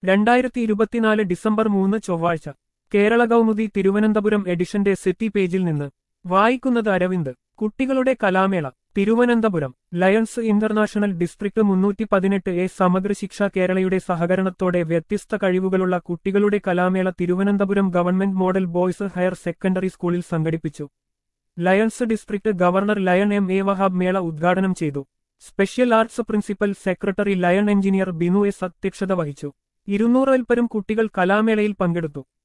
രണ്ടായിരത്തി ഇരുപത്തിനാല് ഡിസംബർ മൂന്ന് ചൊവ്വാഴ്ച കേരള കൗമുദി തിരുവനന്തപുരം എഡിഷന്റെ സിറ്റി പേജിൽ നിന്ന് വായിക്കുന്നത് അരവിന്ദ് കുട്ടികളുടെ കലാമേള തിരുവനന്തപുരം ലയൺസ് ഇന്റർനാഷണൽ ഡിസ്ട്രിക്ട് മുന്നൂറ്റി പതിനെട്ട് എ സമഗ്ര ശിക്ഷ കേരളയുടെ സഹകരണത്തോടെ വ്യത്യസ്ത കഴിവുകളുള്ള കുട്ടികളുടെ കലാമേള Thiruvananthapuram government model boys higher secondary സ്കൂളിൽ സംഘടിപ്പിച്ചു lions district governor lion M A Wahab മേള ഉദ്ഘാടനം ചെയ്തു special arts principal secretary lion engineer Binu S അധ്യക്ഷത വഹിച്ചു ഇരുന്നൂറിൽപ്പരം കുട്ടികൾ കലാമേളയിൽ പങ്കെടുത്തു